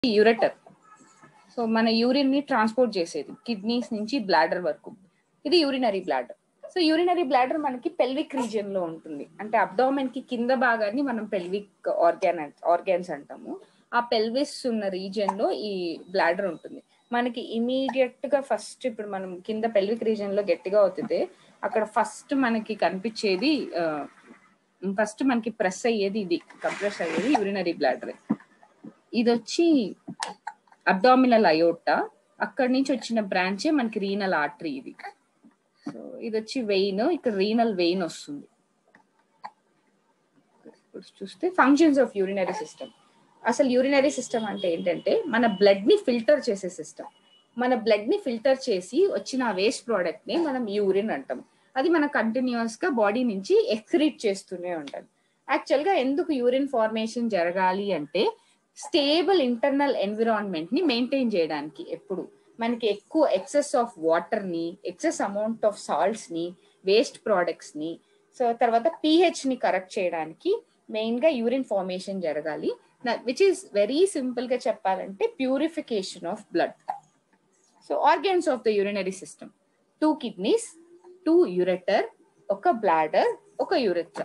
యూరెటర్ so మన urine ని transport చేసేది కిడ్నీస్ నుంచి బ్లాడర్ వరకు ఇది urinary bladder so urinary bladder మనకి పెల్విక్ రీజియన్ లో ఉంటుంది అంటే అబ్డామెన్ కి కింద భాగాన్ని మనం పెల్విక్ ఆర్గాన్ ఆర్గాన్స్ అంటాము ఆ పెల్విస్ ఉన్న రీజియన్ లో ఈ బ్లాడర్ ఉంటుంది మనకి ఇమీడియట్ గా ఫస్ట్ ఇప్పుడు మనం కింద పెల్విక్ రీజియన్ లో గట్టిగా అవుతుంది అక్కడ ఫస్ట్ మనకి కనిపించేది ఫస్ట్ మనకి ప్రెస్ అయ్యేది ఇది కంప్రెస్ అయ్యేది యూరినరీ బ్లాడర్ ఇది వచ్చి అబ్డామినల్ అయోటా అక్కడి నుంచి వచ్చిన బ్రాంచే మనకి రీనల్ ఆర్టరీ ఇది సో ఇది వచ్చి వెయిన్ ఇక్కడ రీనల్ వెయిన్ వస్తుంది ఇప్పుడు చూస్తే ఫంక్షన్స్ ఆఫ్ యూరినరీ సిస్టమ్ అసలు యూరినరీ సిస్టమ్ అంటే ఏంటంటే మన బ్లడ్ ని ఫిల్టర్ చేసే సిస్టమ్ మన బ్లడ్ ని ఫిల్టర్ చేసి వచ్చిన వేస్ట్ ప్రోడక్ట్ ని మనం యూరిన్ అంటాం అది మన కంటిన్యూస్ గా బాడీ నుంచి ఎక్స్క్రీట్ చేస్తూనే ఉంటుంది యాక్చువల్ గా ఎందుకు యూరిన్ ఫార్మేషన్ జరగాలి అంటే స్టేబుల్ ఇంటర్నల్ ఎన్విరాన్మెంట్ ని మెయింటైన్ చేయడానికి ఎప్పుడు మనకి ఎక్కువ ఎక్సెస్ ఆఫ్ వాటర్ ని ఎక్సెస్ అమౌంట్ ఆఫ్ సాల్ట్స్ ని వేస్ట్ ప్రోడక్ట్స్ ని సో తర్వాత పిహెచ్ ని కరెక్ట్ చేయడానికి మెయిన్ గా యూరిన్ ఫార్మేషన్ జరగాలి విచ్ ఈస్ వెరీ సింపుల్ గా చెప్పాలంటే purification of blood so organs of the urinary system two kidneys two ureter ఒక బ్లాడర్ ఒక యూరెత్ర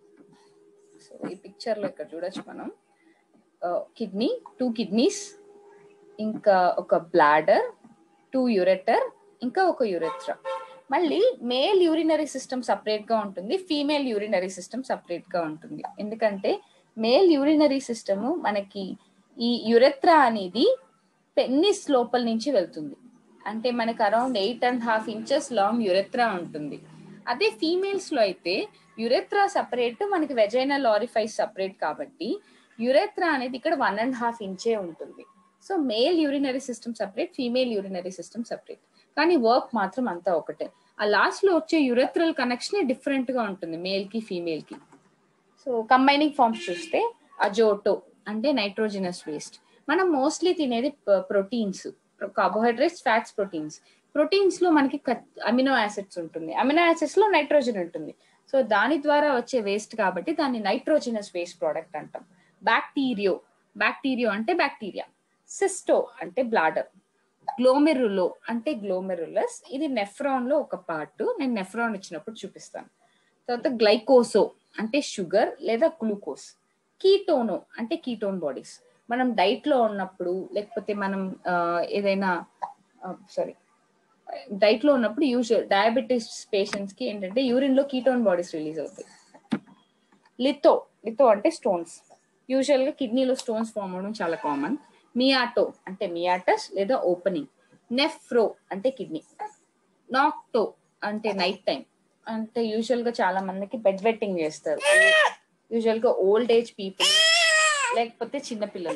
సో ఈ పిక్చర్ లో ఇక్కడ చూడొచ్చు మనం కిడ్నీ టూ కిడ్నీస్ ఇంకా ఒక బ్లాడర్ టూ యూరెటర్ ఇంకా ఒక యూరెత్ర మళ్ళీ మేల్ యూరినరీ సిస్టమ్ సపరేట్ గా ఉంటుంది ఫీమేల్ యూరినరీ సిస్టమ్ సపరేట్ గా ఉంటుంది ఎందుకంటే మేల్ యూరినరీ సిస్టమ్ మనకి ఈ యురెత్రా అనేది పెన్నిస్ లోపల నుంచి వెళ్తుంది అంటే మనకి around eight and half inches long urethra ఉంటుంది అదే ఫీమేల్స్ లో అయితే యురెత్రా సపరేట్ మనకి వెజైనల్ ఆరిఫైస్ సపరేట్ కాబట్టి యురెత్రా అనేది ఇక్కడ వన్ అండ్ హాఫ్ ఇంచే ఉంటుంది so male urinary system separate female urinary system separate కానీ వర్క్ మాత్రం అంతా ఒకటే ఆ లాస్ట్ లో వచ్చే యురెత్రల్ కనెక్షన్ డిఫరెంట్ గా ఉంటుంది మేల్ కి ఫీమేల్ కి సో కంబైనింగ్ ఫార్మ్స్ చూస్తే అజోటో అంటే నైట్రోజినస్ వేస్ట్ మనం మోస్ట్లీ తినేది proteins carbohydrates fats proteins proteins లో మనకి అమినో యాసిడ్స్ ఉంటుంది అమినో యాసిడ్స్ లో నైట్రోజన్ ఉంటుంది సో దాని ద్వారా వచ్చే వేస్ట్ కాబట్టి దాన్ని నైట్రోజినస్ వేస్ట్ ప్రోడక్ట్ అంటాం బ్యాక్టీరియో బ్యాక్టీరియో అంటే బ్యాక్టీరియా సిస్టో అంటే బ్లాడర్ గ్లోమెరులో అంటే గ్లోమెరులస్ ఇది నెఫ్రాన్ లో ఒక పార్ట్ నేను నెఫ్రాన్ ఇచ్చినప్పుడు చూపిస్తాను తర్వాత గ్లైకోసో అంటే షుగర్ లేదా గ్లూకోజ్ కీటోనో అంటే కీటోన్ బాడీస్ మనం డైట్ లో ఉన్నప్పుడు లేకపోతే మనం ఏదైనా సారీ డైట్ లో ఉన్నప్పుడు యూజువల్ డయాబెటీస్ పేషెంట్స్ కి ఏంటంటే యూరిన్ లో కీటోన్ బాడీస్ రిలీజ్ అవుతాయి లితో లితో అంటే స్టోన్స్ యూజువల్ గా కిడ్నీలో స్టోన్స్ ఫామ్ అవడం చాలా కామన్ మియాటో అంటే మియాటస్ లేదా ఓపెనింగ్ నెఫ్రో అంటే కిడ్నీ నాక్టో అంటే నైట్ టైం అంటే యూజువల్ గా చాలా మందికి బెడ్ వెట్టింగ్ చేస్తారు యూజువల్ గా ఓల్డ్ ఏజ్ పీపుల్ లేకపోతే చిన్న పిల్లలు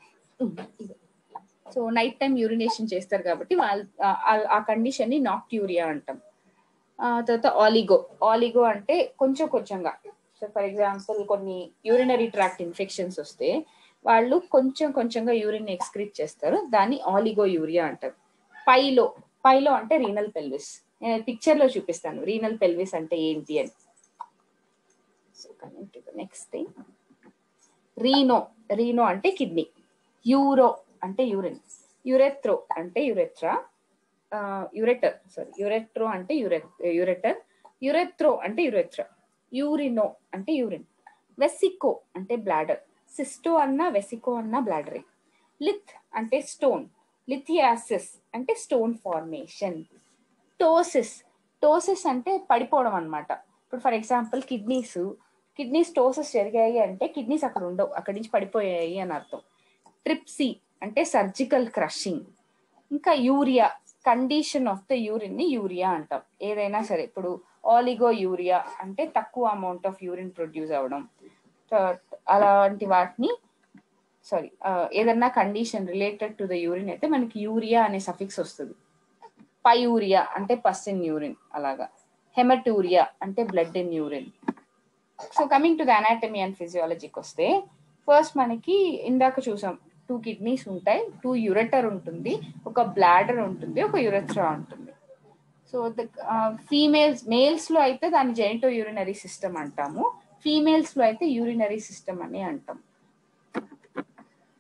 సో నైట్ టైం యూరినేషన్ చేస్తారు కాబట్టి వాళ్ళ ఆ కండిషన్ ని నాక్ట్యూరియా అంటాం తర్వాత ఆలిగో ఆలిగో అంటే కొంచెం కొంచెంగా సో ఫర్ ఎగ్జాంపుల్ కొన్ని యూరినరీ ట్రాక్ట్ ఇన్ఫెక్షన్స్ వస్తే వాళ్ళు కొంచెం కొంచెంగా యూరిన్ ఎక్స్క్రీట్ చేస్తారు దాన్ని ఆలిగో యూరియా అంటారు పైలో పైలో అంటే రీనల్ పెల్విస్ నేను పిక్చర్ లో చూపిస్తాను రీనల్ పెల్విస్ అంటే ఏంటి అని so coming to the next thing reno reno అంటే కిడ్నీ యూరో అంటే యూరిన్ యురెత్రో అంటే యురెత్రా యురెటర్ సారీ యురెట్రో అంటే యురెటర్ యురెత్రో అంటే యురెత్రా యూరినో అంటే యూరిన్ వెసికో అంటే బ్లాడర్ సిస్టో అన్న వెసికో అన్న బ్లాడరే లిత్ అంటే స్టోన్ లిథియాసిస్ అంటే స్టోన్ ఫార్మేషన్ టోసిస్ టోసిస్ అంటే పడిపోవడం అనమాట ఇప్పుడు for example kidneys kidneys ptoses జరిగాయి అంటే కిడ్నీస్ అక్కడ ఉండవు అక్కడి నుంచి పడిపోయాయి అని అర్థం ట్రిప్సీ అంటే సర్జికల్ క్రషింగ్ ఇంకా uria condition of the urine ని యూరియా అంటాం ఏదైనా సరే ఇప్పుడు ఆలిగో యూరియా అంటే తక్కువ అమౌంట్ ఆఫ్ యూరిన్ ప్రొడ్యూస్ అవ్వడం అలాంటి వాటిని సారీ ఏదన్నా condition related to the urine అయితే మనకి యూరియా అనే సఫిక్స్ వస్తుంది పయూరియా అంటే పస్ ఇన్ యూరిన్ అలాగా హెమటూరియా అంటే blood in urine so coming to the anatomy and ఫిజియాలజీకి వస్తే ఫస్ట్ మనకి ఇందాక చూసాం టూ కిడ్నీస్ ఉంటాయి టూ యురెటర్ ఉంటుంది ఒక బ్లాడర్ ఉంటుంది ఒక యురెత్రా ఉంటుంది సో ద ఫీమేల్స్ మేల్స్ లో అయితే దాన్ని జెనిటో యూరినరీ సిస్టమ్ అంటాము ఫీమేల్స్ లో అయితే యూరినరీ సిస్టమ్ అని అంటాం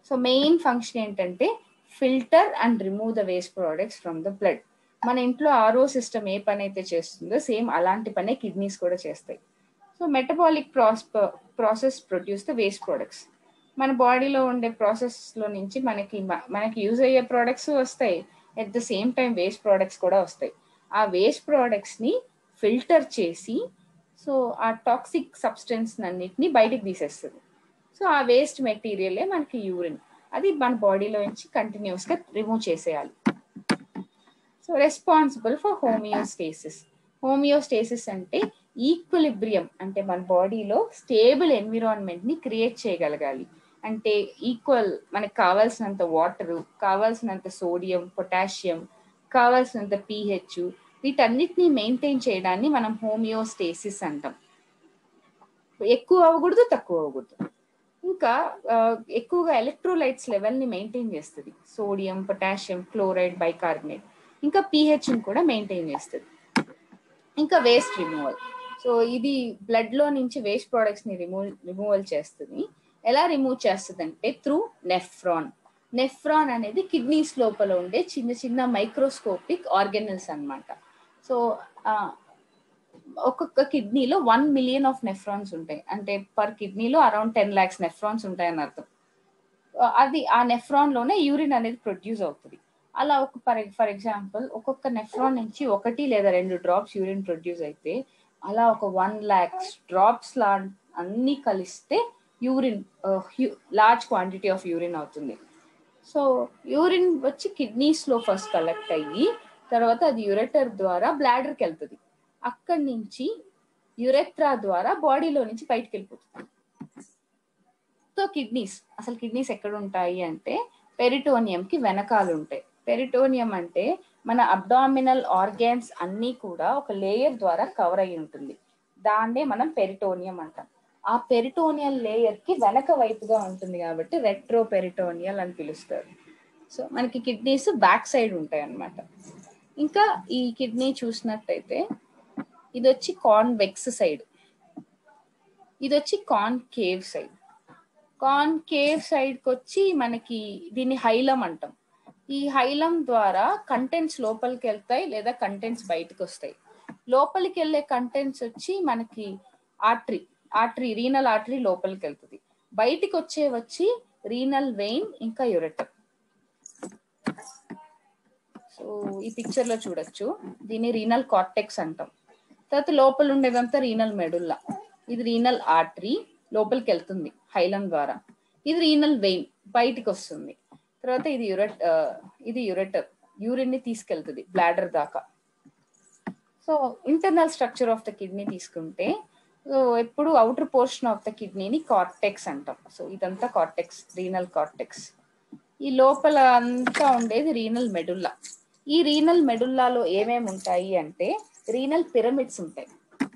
సో మెయిన్ ఫంక్షన్ ఏంటంటే filter and remove the waste products from the blood మన ఇంట్లో ఆరో సిస్టమ్ ఏ పని అయితే చేస్తుందో సేమ్ అలాంటి పనే కిడ్నీస్ కూడా చేస్తాయి సో మెటబాలిక్ ప్రాస్ process produce the waste products మన బాడీలో ఉండే ప్రాసెస్లో నుంచి మనకి మనకి యూజ్ అయ్యే ప్రోడక్ట్స్ వస్తాయి at the same time waste products కూడా వస్తాయి ఆ వేస్ట్ ప్రోడక్ట్స్ని ఫిల్టర్ చేసి సో ఆ టాక్సిక్ సబ్స్టెన్స్ అన్నిటిని బయటికి తీసేస్తుంది సో ఆ వేస్ట్ మెటీరియలే మనకి యూరిన్ అది మన బాడీలో నుంచి కంటిన్యూస్గా రిమూవ్ చేసేయాలి so responsible for homeostasis homeostasis అంటే ఈక్విలిబ్రియం అంటే మన బాడీలో స్టేబుల్ ఎన్విరాన్మెంట్ని క్రియేట్ చేయగలగాలి అంటే ఈక్వల్ మనకు కావాల్సినంత వాటర్ కావాల్సినంత సోడియం పొటాషియం కావాల్సినంత పీహెచ్ వీటన్నిటిని మెయింటైన్ చేయడాన్ని మనం హోమియోస్టేసిస్ అంటాం ఎక్కువ అవ్వకూడదు తక్కువ అవ్వకూడదు ఇంకా ఎక్కువగా ఎలక్ట్రోలైట్స్ లెవెల్ని మెయింటైన్ చేస్తుంది సోడియం పొటాషియం క్లోరైడ్ బైకార్బోనేట్ ఇంకా పీహెచ్ని కూడా మెయింటైన్ చేస్తుంది ఇంకా వేస్ట్ రిమూవల్ సో ఇది బ్లడ్లో నుంచి వేస్ట్ ప్రోడక్ట్స్ని రిమూవ్ రిమూవల్ చేస్తుంది ఎలా రిమూవ్ చేస్తుంది అంటే త్రూ నెఫ్రాన్ నెఫ్రాన్ అనేది కిడ్నీస్ లోపల ఉండే చిన్న చిన్న మైక్రోస్కోపిక్ ఆర్గనల్స్ అనమాట సో ఒక్కొక్క కిడ్నీలో వన్ మిలియన్ ఆఫ్ నెఫ్రాన్స్ ఉంటాయి అంటే పర్ కిడ్నీలో అరౌండ్ టెన్ ల్యాక్స్ నెఫ్రాన్స్ ఉంటాయని అర్థం అది ఆ నెఫ్రాన్లోనే యూరిన్ అనేది ప్రొడ్యూస్ అవుతుంది అలా ఒక ఫర్ ఫర్ ఎగ్జాంపుల్ ఒక్కొక్క నెఫ్రాన్ నుంచి ఒకటి లేదా రెండు డ్రాప్స్ యూరిన్ ప్రొడ్యూస్ అయితే అలా ఒక వన్ ల్యాక్స్ డ్రాప్స్ లా అన్నీ కలిస్తే urine large quantity of urine అవుతుంది సో యూరిన్ వచ్చి కిడ్నీస్లో ఫస్ట్ కలెక్ట్ అయ్యి తర్వాత అది యురెటర్ ద్వారా బ్లాడర్కి వెళ్తుంది అక్కడి నుంచి యురెత్రా ద్వారా బాడీలో నుంచి బయటకు వెళ్ళిపోతుంది సో కిడ్నీస్ అసలు కిడ్నీస్ ఎక్కడ ఉంటాయి అంటే పెరిటోనియంకి వెనకాలు ఉంటాయి పెరిటోనియం అంటే మన అబ్డామినల్ ఆర్గాన్స్ అన్నీ కూడా ఒక లేయర్ ద్వారా కవర్ అయి ఉంటుంది దాన్నే మనం పెరిటోనియం అంటాం ఆ పెరిటోనియల్ లేయర్ కి వెనక వైపుగా ఉంటుంది కాబట్టి రెట్రో పెరిటోనియల్ అని పిలుస్తారు సో మనకి కిడ్నీస్ బ్యాక్ సైడ్ ఉంటాయి అన్నమాట ఇంకా ఈ కిడ్నీ చూసినట్టయితే ఇది వచ్చి కాన్వెక్స్ సైడ్ ఇది వచ్చి concave side concave సైడ్కి వచ్చి మనకి దీన్ని హైలం అంటాం ఈ హైలం ద్వారా కంటెంట్స్ లోపలికి వెళ్తాయి లేదా కంటెంట్స్ బయటకు వస్తాయి లోపలికి వెళ్ళే కంటెంట్స్ వచ్చి మనకి ఆర్టరీ ఆర్టరీ రీనల్ ఆర్టరీ లోపలికి వెళ్తుంది బయటికి వచ్చే వచ్చి రీనల్ వెయిన్ ఇంకా యురెటర్ సో ఈ పిక్చర్ లో చూడొచ్చు దీన్ని రీనల్ కార్టెక్స్ అంటాం తర్వాత లోపల ఉండేదంతా రీనల్ మెడుల్లా ఇది రీనల్ ఆర్టరీ లోపలికి వెళ్తుంది హైలం ద్వారా ఇది రీనల్ వెయిన్ బయటికి వస్తుంది తర్వాత ఇది యురెట్ ఇది యురెటర్ యూరిన్ ని తీసుకెళ్తుంది బ్లాడర్ దాకా so internal structure of the kidney తీసుకుంటే సో ఎప్పుడు అవుటర్ పోర్షన్ ఆఫ్ ద కిడ్నీని కార్టెక్స్ అంటాం సో ఇదంతా కార్టెక్స్ రీనల్ కార్టెక్స్ ఈ లోపల అంతా ఉండేది రీనల్ మెడుల్లా ఈ రీనల్ మెడుల్లాలో ఏమేమి ఉంటాయి అంటే రీనల్ పిరమిడ్స్ ఉంటాయి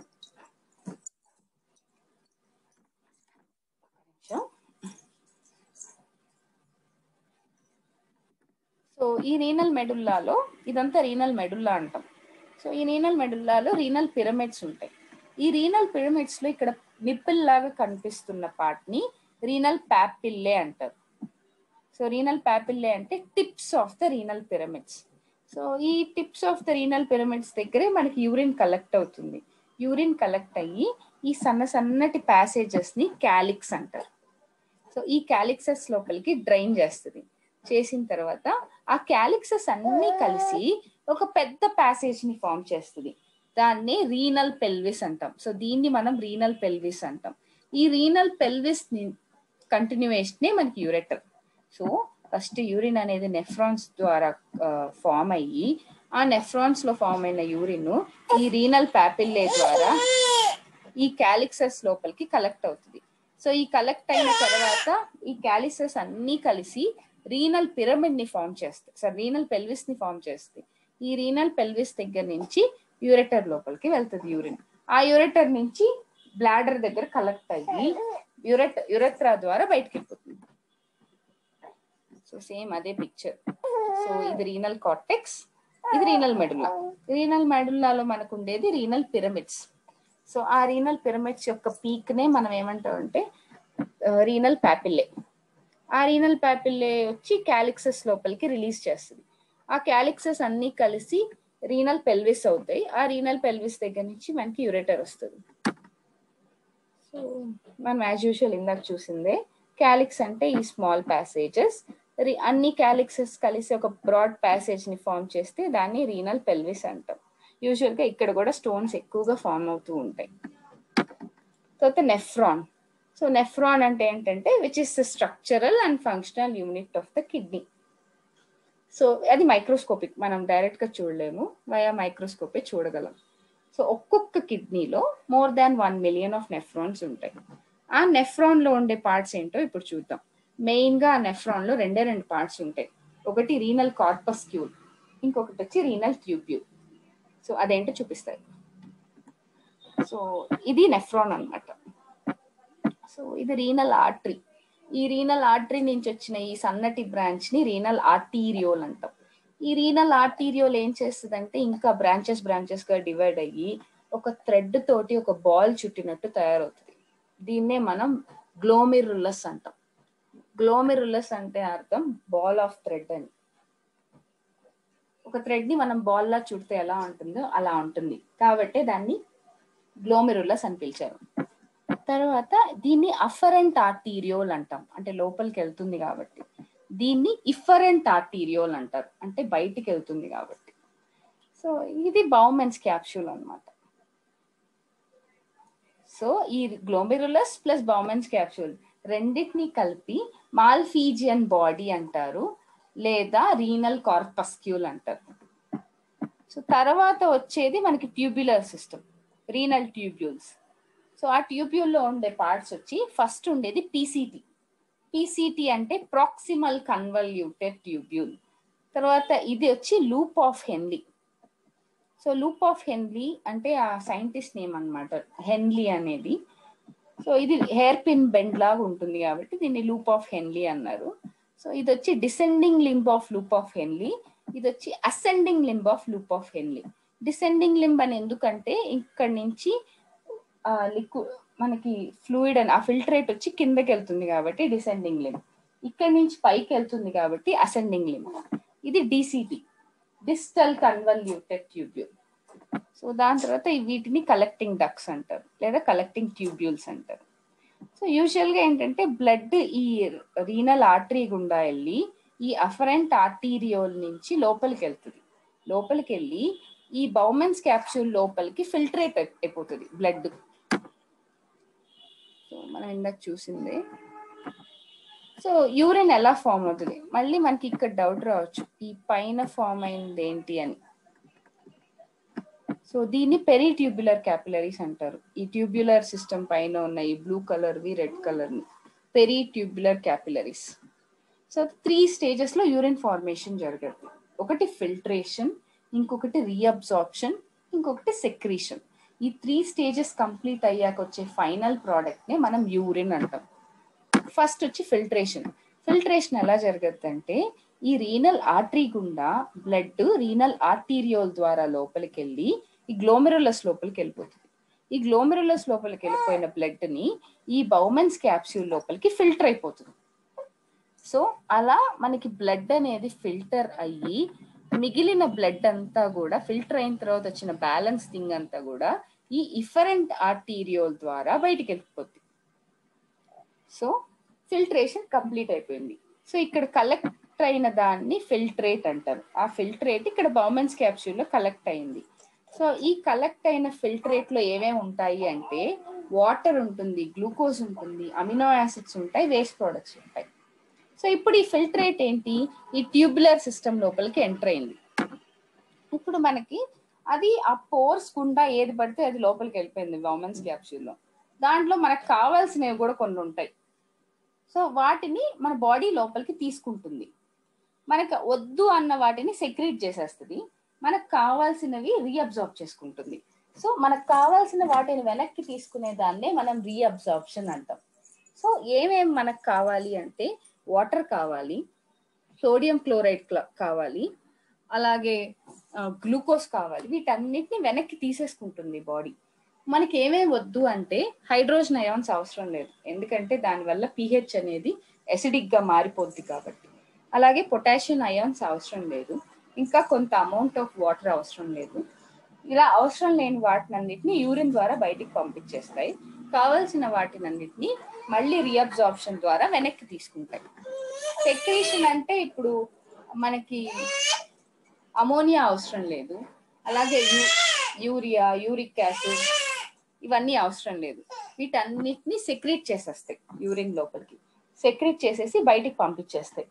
సో ఈ రీనల్ మెడుల్లాలో ఇదంతా రీనల్ మెడుల్లా అంటాం సో ఈ రీనల్ మెడుల్లాలో రీనల్ పిరమిడ్స్ ఉంటాయి ఈ రీనల్ పిరమిడ్స్ లో ఇక్కడ నిప్పిల్ లాగా కనిపిస్తున్న పార్ట్ ని రీనల్ ప్యాపిల్లే అంటారు సో రీనల్ ప్యాపిల్లే అంటే tips of the renal pyramids so ఈ tips of the renal pyramids దగ్గరే మనకి యూరిన్ కలెక్ట్ అవుతుంది యూరిన్ కలెక్ట్ అయ్యి ఈ సన్న సన్నటి ప్యాసేజెస్ ని క్యాలిక్స్ అంటారు సో ఈ క్యాలిక్సెస్ లోపలికి డ్రైన్ చేస్తుంది చేసిన తర్వాత ఆ క్యాలిక్సెస్ అన్నీ కలిసి ఒక పెద్ద ప్యాసేజ్ ని ఫామ్ చేస్తుంది దాన్ని రీనల్ పెల్విస్ అంటాం సో దీన్ని మనం రీనల్ పెల్విస్ అంటాం ఈ రీనల్ పెల్విస్ కంటిన్యూయేషన్ మనకి యూరెటర్ సో ఫస్ట్ యూరిన్ అనేది నెఫ్రాన్స్ ద్వారా ఫామ్ అయ్యి ఆ నెఫ్రాన్స్ లో ఫామ్ అయిన యూరిన్ ఈ రీనల్ ప్యాపిల్లే ద్వారా ఈ క్యాలిక్సెస్ లోపలికి కలెక్ట్ అవుతుంది సో ఈ కలెక్ట్ అయిన తర్వాత ఈ క్యాలిసెస్ అన్నీ కలిసి రీనల్ పిరమిడ్ ని ఫామ్ చేస్తాయి సార్ రీనల్ పెల్విస్ ని ఫామ్ చేస్తాయి ఈ రీనల్ పెల్విస్ దగ్గర నుంచి యూరెటర్ లోపలికి వెళ్తుంది యూరిన్ ఆ యూరెటర్ నుంచి బ్లాడర్ దగ్గర కలెక్ట్ అయ్యి యురెట్ యురెత్రా ద్వారా బయటకి వెళ్ళిపోతుంది సో సేమ్ అదే పిక్చర్ సో ఇది రీనల్ కార్టెక్స్ ఇది రీనల్ మెడుల్లా రీనల్ మెడుల్లాలో మనకు ఉండేది రీనల్ పిరమిడ్స్ సో ఆ రీనల్ పిరమిడ్స్ యొక్క పీక్ నే మనం ఏమంటాం అంటే రీనల్ ప్యాపిల్లే ఆ రీనల్ ప్యాపిల్లే వచ్చి క్యాలిక్సెస్ లోపలికి రిలీజ్ చేస్తుంది ఆ క్యాలిక్సెస్ అన్ని కలిసి రీనల్ పెల్విస్ అవుతాయి ఆ రీనల్ పెల్విస్ దగ్గర నుంచి మనకి యురేటర్ వస్తుంది సో మనం యాజ్ యూజువల్ ఇందాక చూసిందే క్యాలిక్స్ అంటే ఈ స్మాల్ ప్యాసేజెస్ అన్ని క్యాలిక్సెస్ కలిసి ఒక బ్రాడ్ ప్యాసేజ్ ని ఫామ్ చేస్తే దాన్ని రీనల్ పెల్విస్ అంటాం యూజువల్ గా ఇక్కడ కూడా స్టోన్స్ ఎక్కువగా ఫామ్ అవుతూ ఉంటాయి తర్వాత నెఫ్రాన్ సో నెఫ్రాన్ అంటే ఏంటంటే which is the structural and functional unit of the kidney so అది మైక్రోస్కోపిక్ మనం డైరెక్ట్ గా చూడలేము వయా మైక్రోస్కోపే చూడగలం సో ఒక్కొక్క కిడ్నీలో more than one million of nephrons ఉంటాయి ఆ నెఫ్రాన్ లో ఉండే పార్ట్స్ ఏంటో ఇప్పుడు చూద్దాం మెయిన్ గా ఆ నెఫ్రాన్ లో రెండే రెండు పార్ట్స్ ఉంటాయి ఒకటి రీనల్ కార్పస్క్యూల్ ఇంకొకటి వచ్చి రీనల్ ట్యూబ్యూల్ సో అదేంటో చూపిస్తాయి సో ఇది నెఫ్రాన్ అనమాట సో ఇది రీనల్ ఆర్టరీ ఈ రీనల్ ఆర్టరీ నుంచి వచ్చిన ఈ సన్నటి బ్రాంచ్ ని రీనల్ ఆర్టీరియోల్ అంటాం ఈ రీనల్ ఆర్టీరియోల్ ఏం చేస్తుందంటే ఇంకా బ్రాంచెస్ బ్రాంచెస్ గా డివైడ్ అయ్యి ఒక థ్రెడ్ తోటి ఒక బాల్ చుట్టినట్టు తయారవుతుంది దీన్నే మనం గ్లోమిరుల్లస్ అంటాం గ్లోమిరుల్లస్ అంటే అర్థం బాల్ ఆఫ్ థ్రెడ్ అని ఒక థ్రెడ్ ని మనం బాల్ లా చుడితే ఎలా ఉంటుందో అలా ఉంటుంది కాబట్టి దాన్ని గ్లోమిరుల్లస్ అని పిలిచారు తర్వాత దీన్ని అఫరెంట్ ఆర్టీరియోల్ అంటాం అంటే లోపలికి వెళ్తుంది కాబట్టి దీన్ని ఇఫరెంట్ ఆర్టీరియోల్ అంటారు అంటే బయటికి వెళ్తుంది కాబట్టి సో ఇది బౌమెన్స్ క్యాప్సూల్ అనమాట సో ఈ గ్లోమెరులస్ ప్లస్ బౌమెన్స్ క్యాప్సూల్ రెండింటిని కలిపి మాల్ఫీజియన్ బాడీ అంటారు లేదా రీనల్ కార్పస్క్యూల్ అంటారు సో తర్వాత వచ్చేది మనకి tubular system renal tubules so ఆ ట్యూబ్యూల్లో ఉండే పార్ట్స్ వచ్చి ఫస్ట్ ఉండేది పీసీటీ పీసీటీ అంటే ప్రాక్సిమల్ కన్వల్యూటెడ్ ట్యూబ్యూల్ తర్వాత ఇది వచ్చి loop of Henle so loop of Henle అంటే ఆ సైంటిస్ట్ నేమ్ అనమాట హెన్లీ అనేది సో ఇది హెయిర్ పిన్ బెండ్ లాగా ఉంటుంది కాబట్టి దీన్ని లూప్ ఆఫ్ హెన్లీ అన్నారు సో ఇది వచ్చి descending limb of loop of Henle ఇది వచ్చి ascending limb of loop of Henle descending limb అని ఎందుకంటే ఇక్కడ నుంచి లిక్వి మనకి ఫ్లూయిడ్ అని ఆ ఫిల్టరేట్ వచ్చి కిందకి వెళ్తుంది కాబట్టి డిసెండింగ్ లింబ్ ఇక్కడ నుంచి పైకి వెళ్తుంది కాబట్టి అసెండింగ్ లింబ్ ఇది DCT distal convoluted tubule so దాని తర్వాత వీటిని కలెక్టింగ్ డక్స్ అంటారు లేదా కలెక్టింగ్ ట్యూబ్యూల్స్ అంటారు సో యూజువల్ గా ఏంటంటే బ్లడ్ ఈ రీనల్ ఆర్టరీ గుండా వెళ్ళి ఈ అఫరెంట్ ఆర్టీరియోల్ నుంచి లోపలికి వెళ్తుంది లోపలికి వెళ్ళి ఈ బౌమెన్స్ క్యాప్సూల్ లోపలికి ఫిల్టరేట్ అయిపోతుంది బ్లడ్ సో మనం ఇందాక చూసింది సో యూరిన్ ఎలా ఫామ్ అవుతుంది మళ్ళీ మనకి ఇక్కడ డౌట్ రావచ్చు ఈ పైన ఫామ్ అయింది ఏంటి అని సో దీన్ని పెరీ ట్యూబ్యులర్ క్యాపిలరీస్ అంటారు ఈ ట్యూబ్యులర్ సిస్టమ్ పైన ఉన్న ఈ బ్లూ కలర్ వి రెడ్ కలర్ ని peritubular capillaries so three stages లో యూరిన్ ఫార్మేషన్ జరుగుతుంది ఒకటి ఫిల్టరేషన్ ఇంకొకటి రీఅబ్జార్ప్షన్ ఇంకొకటి సెక్రీషన్ ఈ త్రీ స్టేజెస్ కంప్లీట్ అయ్యాక వచ్చే ఫైనల్ ప్రోడక్ట్ ని మనం యూరిన్ అంటాం ఫస్ట్ వచ్చి ఫిల్టరేషన్ ఫిల్టరేషన్ ఎలా జరుగుతుంది అంటే ఈ రీనల్ ఆర్టరీ గుండా బ్లడ్ రీనల్ ఆర్టీరియోల్ ద్వారా లోపలికి వెళ్ళి ఈ గ్లోమెరులస్ లోపలికి వెళ్ళిపోతుంది ఈ గ్లోమెరులస్ లోపలికి వెళ్ళిపోయిన బ్లడ్ ని ఈ బౌమెన్స్ క్యాప్సూల్ లోపలికి ఫిల్టర్ అయిపోతుంది సో అలా మనకి బ్లడ్ అనేది ఫిల్టర్ అయ్యి మిగిలిన బ్లడ్ అంతా కూడా ఫిల్టర్ అయిన తర్వాత వచ్చిన బ్యాలెన్స్ థింగ్ అంతా కూడా ఈ ఇఫరెంట్ ఆర్టీరియోల్ ద్వారా బయటికి వెళ్ళిపోతుంది సో ఫిల్టరేషన్ కంప్లీట్ అయిపోయింది సో ఇక్కడ కలెక్ట్ అయిన దాన్ని ఫిల్టరేట్ అంటారు ఆ ఫిల్టరేట్ ఇక్కడ బౌమెన్స్ క్యాప్సూల్ లో కలెక్ట్ అయింది సో ఈ కలెక్ట్ అయిన ఫిల్టరేట్ లో ఏమేమి ఉంటాయి అంటే వాటర్ ఉంటుంది గ్లూకోజ్ ఉంటుంది అమినో యాసిడ్స్ ఉంటాయి వేస్ట్ ప్రోడక్ట్స్ ఉంటాయి సో ఇప్పుడు ఈ ఫిల్టరేట్ ఏంటి ఈ ట్యూబులర్ సిస్టమ్ లోపలికి ఎంటర్ అయింది ఇప్పుడు మనకి అది ఆ పోర్స్ గుండా ఏది పడితే అది లోపలికి వెళ్ళిపోయింది బౌమెన్స్ క్యాప్సూల్లో దాంట్లో మనకు కావాల్సినవి కూడా కొన్ని ఉంటాయి సో వాటిని మన బాడీ లోపలికి తీసుకుంటుంది మనకు వద్దు అన్న వాటిని సెక్రీట్ చేసేస్తుంది మనకు కావాల్సినవి రీఅబ్జార్బ్ చేసుకుంటుంది సో మనకు కావాల్సిన వాటిని వెనక్కి తీసుకునే దాన్నే మనం రీఅబ్జార్ప్షన్ అంటాం సో ఏమేమి మనకు కావాలి అంటే వాటర్ కావాలి సోడియం క్లోరైడ్ కావాలి అలాగే గ్లూకోజ్ కావాలి వీటన్నిటిని వెనక్కి తీసేసుకుంటుంది బాడీ మనకి ఏమేమి వద్దు అంటే హైడ్రోజన్ అయాన్స్ అవసరం లేదు ఎందుకంటే దానివల్ల పిహెచ్ అనేది ఎసిడిక్ గా మారిపోద్ది కాబట్టి అలాగే పొటాషియం అయాన్స్ అవసరం లేదు ఇంకా కొంత అమౌంట్ ఆఫ్ వాటర్ అవసరం లేదు ఇలా అవసరం లేని వాటినన్నిటిని యూరిన్ ద్వారా బయటికి పంపించేస్తాయి కావలసిన వాటినన్నిటిని మళ్ళీ రీఅబ్జార్ప్షన్ ద్వారా వెనక్కి తీసుకుంటాయి సెక్రేషన్ అంటే ఇప్పుడు మనకి అమోనియా అవసరం లేదు అలాగే యూ యూరియా యూరిక్ యాసిడ్ ఇవన్నీ అవసరం లేదు వీటన్నిటిని సెక్రేట్ చేసేస్తాయి యూరిన్ లోపలికి సెక్రేట్ చేసేసి బయటికి పంపించేస్తాయి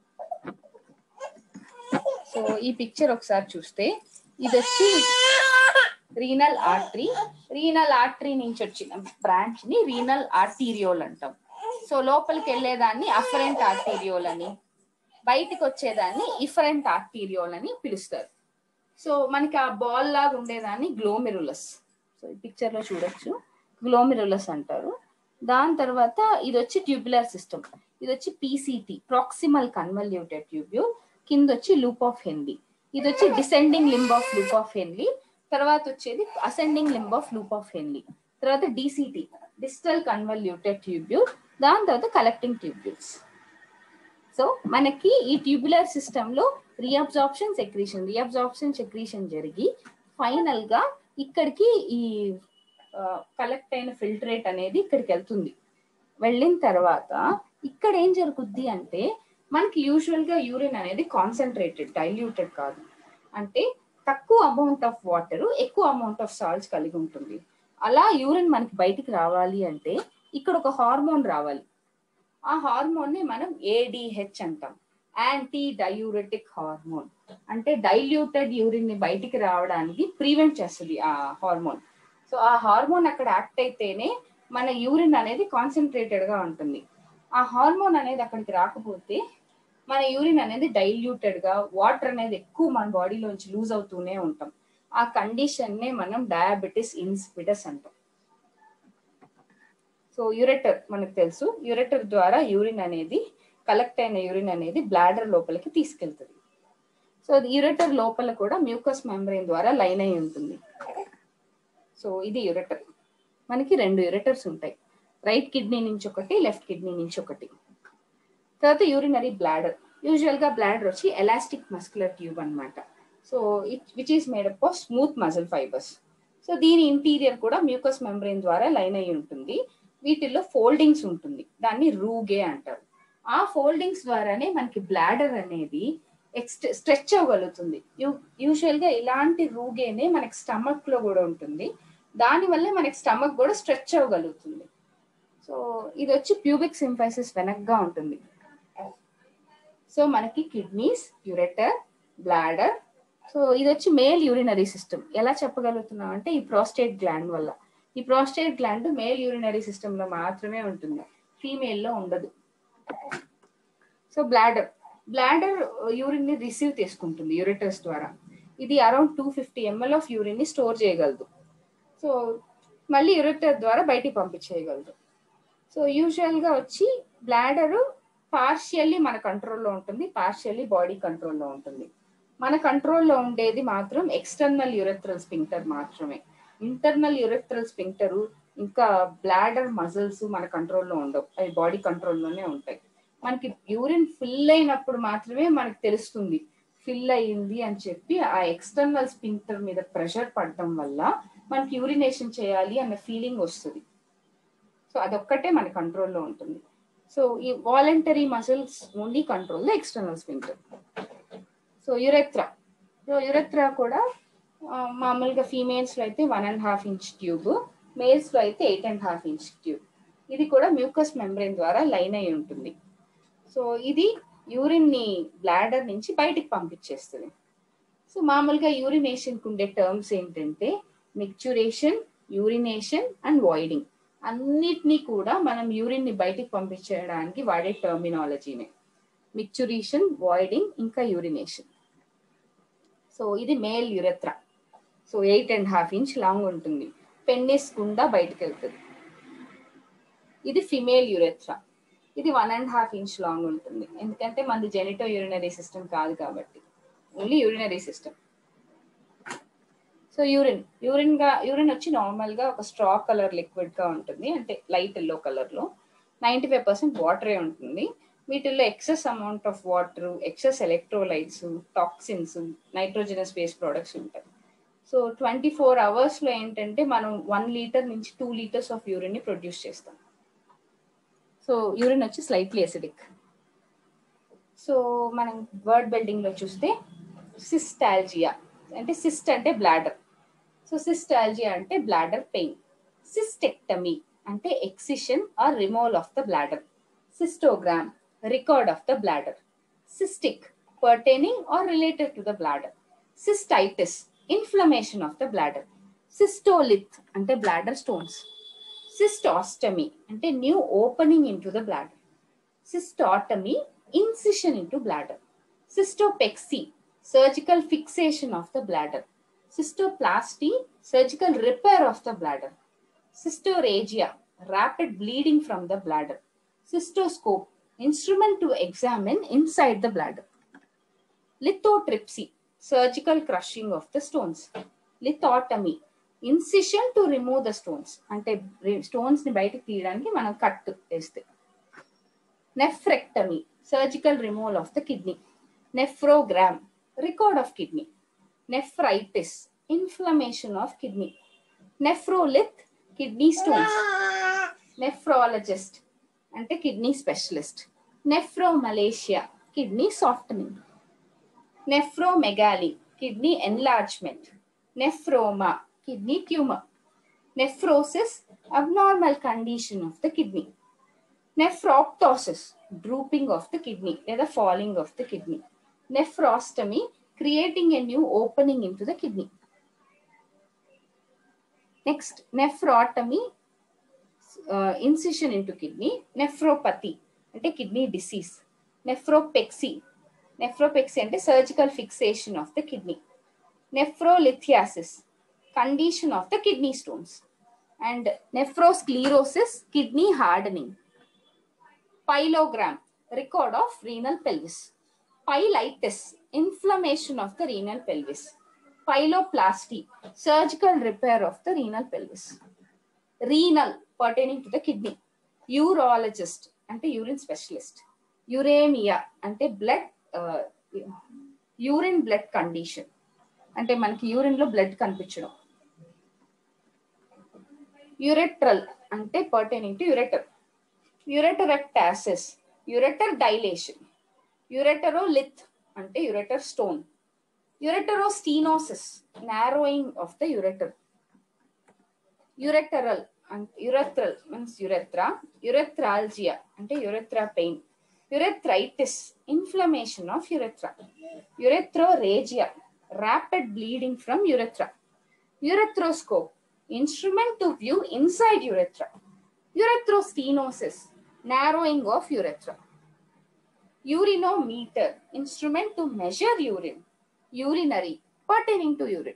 సో ఈ పిక్చర్ ఒకసారి చూస్తే ఇది వచ్చి రీనల్ ఆర్టరీ రీనల్ ఆర్టరీ నుంచి వచ్చిన బ్రాంచ్ ని రీనల్ ఆర్టీరియోల్ అంటాం సో లోపలికి వెళ్ళేదాన్ని అఫరెంట్ ఆర్టీరియోల్ అని బయటికి వచ్చేదాన్ని ఇఫరెంట్ ఆర్టీరియోల్ అని పిలుస్తారు సో మనకి ఆ బాల్ లాగా ఉండేదాన్ని గ్లోమిరులస్ సో ఈ పిక్చర్ లో చూడొచ్చు గ్లోమిరులస్ అంటారు దాని తర్వాత ఇది వచ్చి ట్యూబులర్ సిస్టమ్ ఇది వచ్చి పీసీటీ ప్రాక్సిమల్ కన్వల్యూటెడ్ ట్యూబ్యూల్ కింద వచ్చి లూప్ ఆఫ్ హెన్లీ ఇది వచ్చి descending limb of loop of Henle తర్వాత వచ్చేది ascending limb of loop of Henle తర్వాత డిసిటి డిజిటల్ కన్వల్యూటెడ్ ట్యూబ్యూల్ దాని తర్వాత కలెక్టింగ్ ట్యూబ్యూల్స్ సో మనకి ఈ ట్యూబులర్ సిస్టమ్ లో రీఅబ్జార్ప్షన్ సెక్రీషన్ రీఅబ్జార్ప్షన్ సెక్రీషన్ జరిగి ఫైనల్ గా ఇక్కడికి ఈ కలెక్ట్ అయిన ఫిల్టరేట్ అనేది ఇక్కడికి వెళ్తుంది వెళ్ళిన తర్వాత ఇక్కడ ఏం జరుగుద్ది అంటే మనకి యూజువల్ గా యూరిన్ అనేది కాన్సన్ట్రేటెడ్ డైల్యూటెడ్ కాదు అంటే తక్కువ అమౌంట్ ఆఫ్ వాటర్ ఎక్కువ అమౌంట్ ఆఫ్ సాల్ట్స్ కలిగి ఉంటుంది అలా యూరిన్ మనకి బయటికి రావాలి అంటే ఇక్కడ ఒక హార్మోన్ రావాలి ఆ హార్మోన్ ని మనం ఏడిహెచ్ అంటాం యాంటీ డయూరెటిక్ హార్మోన్ అంటే డైల్యూటెడ్ యూరిన్ ని బయటికి రావడానికి ప్రివెంట్ చేస్తుంది ఆ హార్మోన్ సో ఆ హార్మోన్ అక్కడ యాక్ట్ అయితేనే మన యూరిన్ అనేది కాన్సన్ట్రేటెడ్ గా ఉంటుంది ఆ హార్మోన్ అనేది అక్కడికి రాకపోతే మన యూరిన్ అనేది డైల్యూటెడ్ గా వాటర్ అనేది ఎక్కువ మన బాడీలోంచి లూజ్ అవుతూనే ఉంటాం ఆ కండిషన్ నే మనం డయాబెటిస్ ఇన్సిపిటస్ అంటాం సో యురెటర్ మనకు తెలుసు యురెటర్ ద్వారా యూరిన్ అనేది కలెక్ట్ అయిన యూరిన్ అనేది బ్లాడర్ లోపలికి తీసుకెళ్తుంది సో యురెటర్ లోపల కూడా మ్యూకస్ మెంబ్రెయిన్ ద్వారా లైన్ అయి ఉంటుంది సో ఇది యురెటర్ మనకి రెండు యురెటర్స్ ఉంటాయి రైట్ కిడ్నీ నుంచి ఒకటి లెఫ్ట్ కిడ్నీ నుంచి ఒకటి తర్వాత యూరినరీ బ్లాడర్ యూజువల్ గా బ్లాడర్ వచ్చి ఎలాస్టిక్ మస్కులర్ ట్యూబ్ అనమాట so it which is made up of smooth muscle fibres so దీని ఇంటీరియర్ కూడా మ్యూకస్ మెంబ్రెయిన్ ద్వారా లైన్ అయి ఉంటుంది వీటిల్లో ఫోల్డింగ్స్ ఉంటుంది దాన్ని రూగే అంటారు ఆ ఫోల్డింగ్స్ ద్వారానే మనకి బ్లాడర్ అనేది ఎక్స్ట్ స్ట్రెచ్ అవ్వగలుగుతుంది యూజువల్ గా ఇలాంటి రూగేనే మనకి స్టమక్ లో కూడా ఉంటుంది దానివల్ల మనకి స్టమక్ కూడా స్ట్రెచ్ అవ్వగలుగుతుంది సో ఇది వచ్చి ప్యూబిక్ సింఫైసిస్ వెనక్గా ఉంటుంది సో మనకి కిడ్నీస్ యురెటర్ బ్లాడర్ సో ఇది వచ్చి మేల్ యూరినరీ సిస్టమ్ ఎలా చెప్పగలుగుతున్నాం అంటే ఈ ప్రోస్టేట్ గ్లాండ్ వల్ల ఈ prostate gland male urinary system లో మాత్రమే ఉంటుంది ఫీమేల్ లో ఉండదు సో బ్లాడర్ బ్లాడర్ యూరిన్ ని రిసీవ్ చేసుకుంటుంది యూరిటర్స్ ద్వారా ఇది around two fifty ML of urine ని స్టోర్ చేయగలదు సో మళ్ళీ యూరిటర్ ద్వారా బయటికి పంపించేయగలదు సో యూజువల్ గా వచ్చి బ్లాడర్ పార్షియల్లీ మన కంట్రోల్లో ఉంటుంది పార్షియల్లీ బాడీ కంట్రోల్లో ఉంటుంది మన కంట్రోల్లో ఉండేది మాత్రం ఎక్స్టర్నల్ యూరెథ్రల్ స్పింక్టర్ మాత్రమే ఇంటర్నల్ యూరెథ్రల్ స్పింక్టర్ ఇంకా బ్లాడర్ మజిల్స్ మన కంట్రోల్లో ఉండవు అవి బాడీ కంట్రోల్లోనే ఉంటాయి మనకి యూరిన్ ఫిల్ అయినప్పుడు మాత్రమే మనకి తెలుస్తుంది ఫిల్ అయ్యింది అని చెప్పి ఆ ఎక్స్టర్నల్ స్పింక్టర్ మీద ప్రెషర్ పడటం వల్ల మనకి యూరినేషన్ చేయాలి అన్న ఫీలింగ్ వస్తుంది సో అదొక్కటే మన కంట్రోల్లో ఉంటుంది సో ఈ voluntary muscles only control the external sphincter so urethra so urethra కూడా మామూలుగా ఫీమేల్స్ లో అయితే one and half inch tube males లో అయితే eight and half inch tube ఇది కూడా మ్యూకస్ మెంబ్రెయిన్ ద్వారా లైన్ అయి ఉంటుంది సో ఇది యూరిన్ ని బ్లాడర్ నుంచి బయటికి పంపించేస్తుంది సో మామూలుగా యూరినేషన్ కు ఉండే టర్మ్స్ ఏంటంటే మిక్చురేషన్ యూరినేషన్ అండ్ వాయిడింగ్ అన్నిటినీ కూడా మనం యూరిన్ ని బయటికి పంపించడానికి వాడే టర్మినాలజీనే మిక్చురేషన్ వాయిడింగ్ ఇంకా యూరినేషన్ సో ఇది male urethra so eight and half inch long ఉంటుంది పెన్నిస్ గుండా బయటకు వెళ్తుంది ఇది ఫిమేల్ యురెత్రా ఇది one and half inch long ఉంటుంది ఎందుకంటే మనది జెనిటో యూరినరీ సిస్టమ్ కాదు కాబట్టి only urinary system so urine urine గా యూరిన్ వచ్చి నార్మల్ గా ఒక స్ట్రా కలర్ లిక్విడ్ గా ఉంటుంది అంటే లైట్ ఎల్లో కలర్ లో నైంటీ ఫైవ్ పర్సెంట్ వాటరే ఉంటుంది వీటిల్లో excess amount of water excess electrolytes toxins nitrogenous waste products ఉంటాయి సో ట్వంటీ ఫోర్ అవర్స్లో ఏంటంటే మనం వన్ లీటర్ నుంచి టూ లీటర్స్ ఆఫ్ యూరిన్ని ప్రొడ్యూస్ చేస్తాం సో యూరిన్ వచ్చి స్లైట్లీ ఎసిడిక్ సో మనం వర్డ్ బిల్డింగ్లో చూస్తే సిస్టాల్జియా అంటే సిస్ట్ అంటే బ్లాడర్ సో సిస్టాల్జియా అంటే బ్లాడర్ పెయిన్ సిస్టెక్టమీ అంటే excision or removal of the bladder cystogram record of the bladder cystic pertaining or related to the bladder cystitis inflammation of the bladder cystolith అంటే bladder stones cystostomy అంటే new opening into the bladder cystotomy incision into bladder cystopexy surgical fixation of the bladder cystoplasty surgical repair of the bladder cystorrhagia rapid bleeding from the bladder cystoscope instrument to examine inside the bladder lithotripsy surgical crushing of the stones lithotomy incision to remove the stones అంటే stones ని బయటకు తీయడానికి మనం cut వేస్తే nephrectomy surgical removal of the kidney nephrogram record of kidney nephritis inflammation of kidney nephrolith kidney stones nephrologist అంటే kidney specialist nephromalacia kidney softening nephromegaly kidney enlargement nephroma kidney tumour nephrosis abnormal condition of the kidney nephroptosis drooping of the kidney లేదా falling of the kidney nephrostomy creating a new opening into the kidney next nephrotomy incision into kidney nephropathy అంటే kidney disease nephropexy nephropexy అంటే surgical fixation of the kidney nephrolithiasis condition of the kidney stones and nephrosclerosis kidney hardening pyelogram record of renal pelvis pyelitis inflammation of the renal pelvis pyeloplasty surgical repair of the renal pelvis renal pertaining to the kidney urologist అంటే urine specialist uraemia అంటే blood urine blood condition అంటే మనకి urine లో blood కనిపించడం ureteral అంటే pertaining to ureter ureterectasis ureter dilation ureterolith అంటే ureter stone ureterostenosis narrowing of the ureter ureteral urethral means urethra urethralgia అంటే urethra pain urethritis inflammation of urethra urethrorrhagia rapid bleeding from urethra urethroscope instrument to view inside urethra urethrostenosis narrowing of urethra urinometer instrument to measure urine urinary pertaining to urine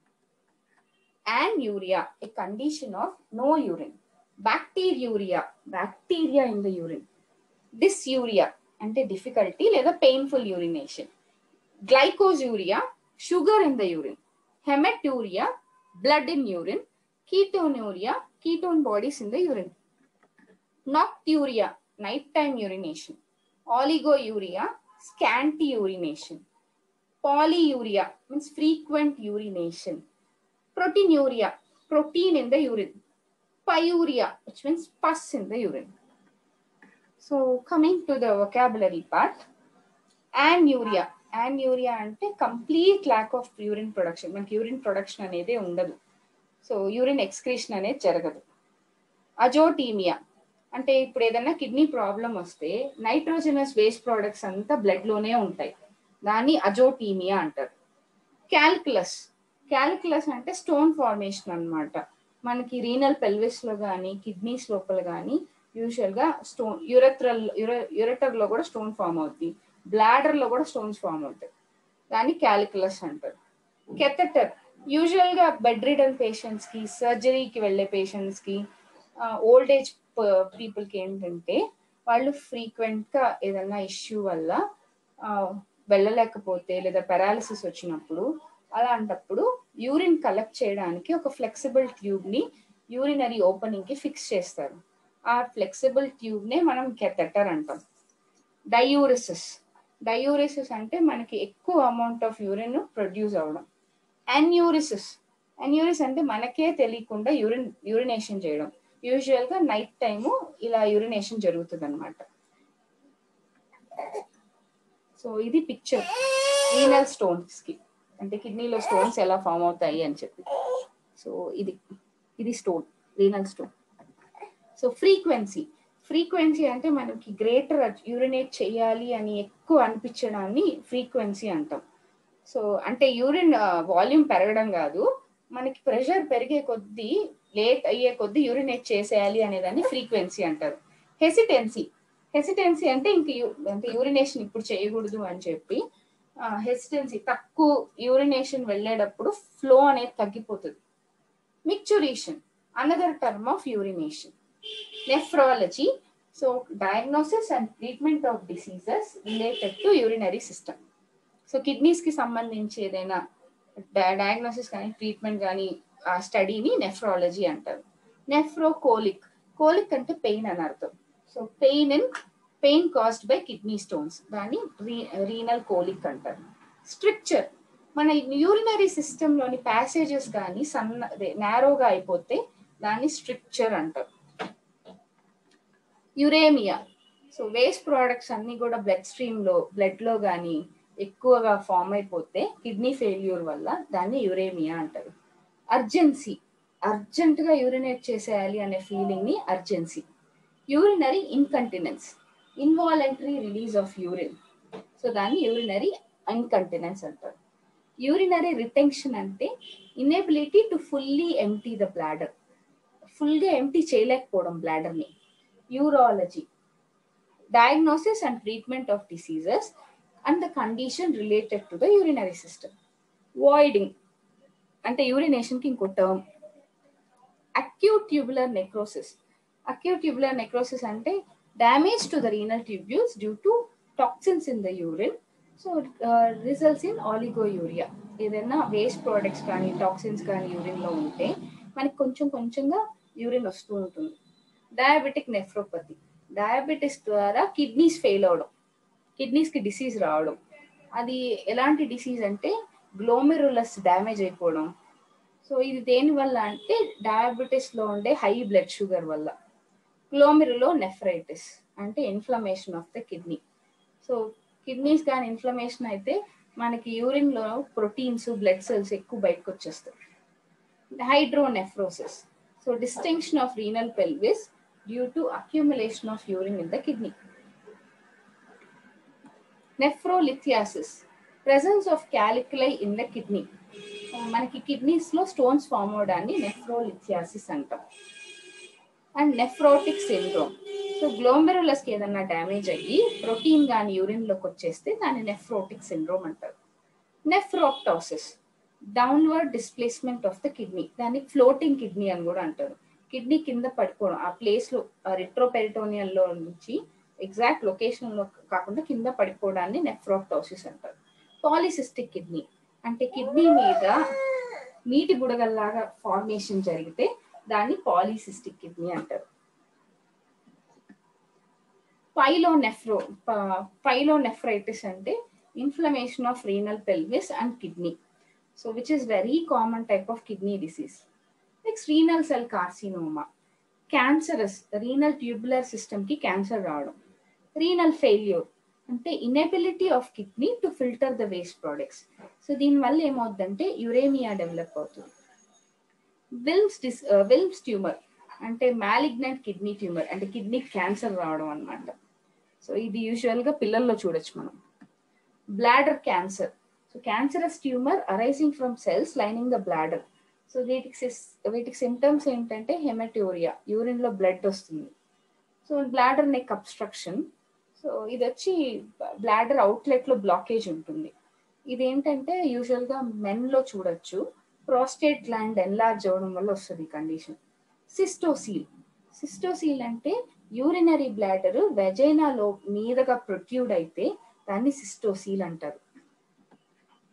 anuria a condition of no urine bacteriuria bacteria in the urine dysuria అంటే difficulty లేదా painful urination glycosuria sugar in the urine haematuria blood in urine ketonuria ketone bodies in the urine nocturia nighttime urination oligouria scanty urination polyuria means frequent urination proteinuria protein in the urine pyuria which means pus in the urine so coming to the vocabulary part anuria anuria అంటే complete lack of urine production మనకి urine production అనేది ఉండదు so urine excretion అనేది జరగదు అజోటీమియా అంటే ఇప్పుడు ఏదైనా kidney problem వస్తే నైట్రోజనస్ వేస్ట్ ప్రోడక్ట్స్ అంతా బ్లడ్ లోనే ఉంటాయి దాన్ని అజోటీమియా అంటారు క్యాల్కులస్ క్యాల్కులస్ అంటే స్టోన్ ఫార్మేషన్ అనమాట మనకి రీనల్ పెల్విస్ లో కానీ కిడ్నీస్ లోపల కానీ యూజువల్ గా స్టోన్ యురత్రల్ యురటర్ లో కూడా స్టోన్ ఫామ్ అవుతుంది బ్లాడర్ లో కూడా స్టోన్స్ ఫామ్ అవుతాయి దాన్ని క్యాలిక్యులస్ అంటారు కెథటర్ యూజువల్ గా బెడ్ రిడన్ పేషెంట్స్ కి సర్జరీకి వెళ్ళే పేషెంట్స్ కి ఓల్డ్ ఏజ్ పీపుల్కి ఏంటంటే వాళ్ళు ఫ్రీక్వెంట్గా ఏదైనా ఇష్యూ వల్ల వెళ్ళలేకపోతే లేదా పెరాలిసిస్ వచ్చినప్పుడు అలాంటప్పుడు యూరిన్ కలెక్ట్ చేయడానికి ఒక ఫ్లెక్సిబుల్ ట్యూబ్ ని యూరినరీ ఓపెనింగ్ కి ఫిక్స్ చేస్తారు ఆ ఫ్లెక్సిబుల్ ట్యూబ్ నే మనం కెథెటర్ అంటాం డయూరిసిస్ డయూరిసిస్ అంటే మనకి ఎక్కువ అమౌంట్ ఆఫ్ యూరిన్ ప్రొడ్యూస్ అవ్వడం అన్యూరిసిస్ అన్యూరిస్ అంటే మనకే తెలియకుండా యూరిన్ యూరినేషన్ చేయడం యూజువల్ గా నైట్ టైము ఇలా యూరినేషన్ జరుగుతుంది అనమాట సో ఇది పిక్చర్ రీనల్ స్టోన్స్ కి అంటే కిడ్నీలో స్టోన్స్ ఎలా ఫామ్ అవుతాయి అని చెప్పి సో ఇది ఇది stone renal stone so frequency frequency అంటే మనకి గ్రేటర్ యూరినేట్ చేయాలి అని ఎక్కువ అనిపించడాన్ని ఫ్రీక్వెన్సీ అంటాం సో అంటే యూరిన్ వాల్యూమ్ పెరగడం కాదు మనకి ప్రెషర్ పెరిగే కొద్దీ లేట్ అయ్యే కొద్దీ యూరినేట్ చేసేయాలి అనేదాన్ని ఫ్రీక్వెన్సీ అంటారు హెసిటెన్సీ హెసిటెన్సీ అంటే ఇంక అంటే యూరినేషన్ ఇప్పుడు చేయకూడదు అని చెప్పి హెసిటెన్సీ తక్కువ యూరినేషన్ వెళ్ళేటప్పుడు ఫ్లో అనేది తగ్గిపోతుంది micturition another term of urination nephrology so diagnosis and treatment of diseases related to urinary system so kidneys కి సంబంధించి ఏదైనా డయాగ్నోసిస్ కానీ ట్రీట్మెంట్ కానీ ఆ స్టడీని నెఫ్రాలజీ అంటారు నెఫ్రో కోలిక్ కోలిక్ అంటే పెయిన్ అని అర్థం so pain in pain caused by kidney stones దాన్ని రీనల్ కోలిక్ అంటారు స్ట్రిక్చర్ మన యూరినరీ సిస్టంలోని ప్యాసేజెస్ కానీ సన్న అదే నేరోగా అయిపోతే దాన్ని స్ట్రిక్చర్ అంటారు యురేమియా సో వేస్ట్ ప్రోడక్ట్స్ అన్ని కూడా బ్లడ్ స్ట్రీమ్ లో బ్లడ్ లో కానీ ఎక్కువగా ఫామ్ అయిపోతే కిడ్నీ ఫెయిల్యూర్ వల్ల దాన్ని యురేమియా అంటారు అర్జెన్సీ అర్జెంట్ గా యూరినేట్ చేసేయాలి అనే ఫీలింగ్ ని urgency urinary incontinence involuntary release of urine so దాన్ని యూరినరీ ఇన్కంటినెన్స్ అంటారు యూరినరీ రిటెన్షన్ అంటే inability to fully empty the bladder full గా ఎంటీ చేయలేకపోవడం బ్లాడర్ ని urology diagnosis and treatment of diseases and the condition related to the urinary system voiding అంటే urination కి ఇంకో term acute tubular necrosis acute tubular necrosis అంటే damage to the renal tubules due to toxins in the urine so results in oliguria ఏదైనా waste products కానీ toxins కానీ urine లో ఉంటే మనకి కొంచెం కొంచెంగా యూరిన్ వస్తూ ఉంటుంది డయాబెటిక్ నెఫ్రోపతి డయాబెటిస్ ద్వారా కిడ్నీస్ ఫెయిల్ అవడం కిడ్నీస్ కి డిసీజ్ రావడం అది ఎలాంటి డిసీజ్ అంటే గ్లోమెరులస్ డ్యామేజ్ అయిపోవడం సో ఇది దేని వల్ల అంటే డయాబెటీస్ లో ఉండే హై బ్లడ్ షుగర్ వల్ల గ్లోమెరులో నెఫ్రైటిస్ అంటే inflammation of the kidney so kidneys కానీ ఇన్ఫ్లమేషన్ అయితే మనకి యూరిన్ లో ప్రోటీన్స్ బ్లడ్ సెల్స్ ఎక్కువ బయటకు వచ్చేస్తాయి hydronephrosis so distinction of renal pelvis due to accumulation of urine in the kidney nephrolithiasis presence of calculi in the kidney మనకి kidneys లో stones form అవడాన్ని నెఫ్రోలిథియాసిస్ అంటాం and nephrotic syndrome so glomerulus కి ఏదన్నా damage అయ్యి protein కానీ urine లోకి వచ్చేస్తే దాన్ని నెఫ్రోటిక్ సిండ్రోమ్ అంటారు nephroptosis downward displacement of the kidney దాన్ని ఫ్లోటింగ్ కిడ్నీ అని కూడా అంటారు కిడ్నీ కింద పడిపోవడం ఆ ప్లేస్ లో రిట్రోపెరిటోనియల్ లో నుంచి ఎగ్జాక్ట్ లొకేషన్ లో కాకుండా కింద పడిపోవడాన్ని నెఫ్రోప్టాసిస్ అంటారు పాలిసిస్టిక్ కిడ్నీ అంటే కిడ్నీ మీద నీటి బుడగల్లాగా ఫార్మేషన్ జరిగితే దాన్ని పాలిసిస్టిక్ కిడ్నీ అంటారు పైలోనెఫ్రో పైలోనెఫ్రైటిస్ అంటే inflammation of renal pelvis and kidney so which is very common type of kidney disease next renal cell carcinoma cancerous renal tubular system కి క్యాన్సర్ రావడం రీనల్ ఫెయిల్యూర్ అంటే inability of kidney to filter the waste products so దీనివల్ల ఏమవుతుందంటే uraemia develop అవుతుంది Wilms డిస్ Wilms tumour అంటే malignant kidney tumour అంటే kidney cancer రావడం అనమాట సో ఇది యూజువల్ గా పిల్లల్లో చూడొచ్చు మనం bladder cancer so cancerous tumour arising from cells lining the bladder so వీటికి వీటికి సిమ్టమ్స్ ఏంటంటే హెమటోరియా యూరిన్ లో బ్లడ్ వస్తుంది so bladder neck obstruction so ఇది వచ్చి బ్లాడర్ అవుట్లెట్ లో బ్లాకేజ్ ఉంటుంది ఇది ఏంటంటే యూజువల్ గా మెన్ లో చూడొచ్చు ప్రాస్టేట్ గ్లాండ్ ఎన్లార్జ్ అవ్వడం వల్ల వస్తుంది ఈ కండిషన్ సిస్టోసీల్ సిస్టోసీల్ అంటే యూరినరీ బ్లాడర్ వెజైనాలో మీదగా ప్రొట్యూడ్ అయితే దాన్ని సిస్టోసీల్ అంటారు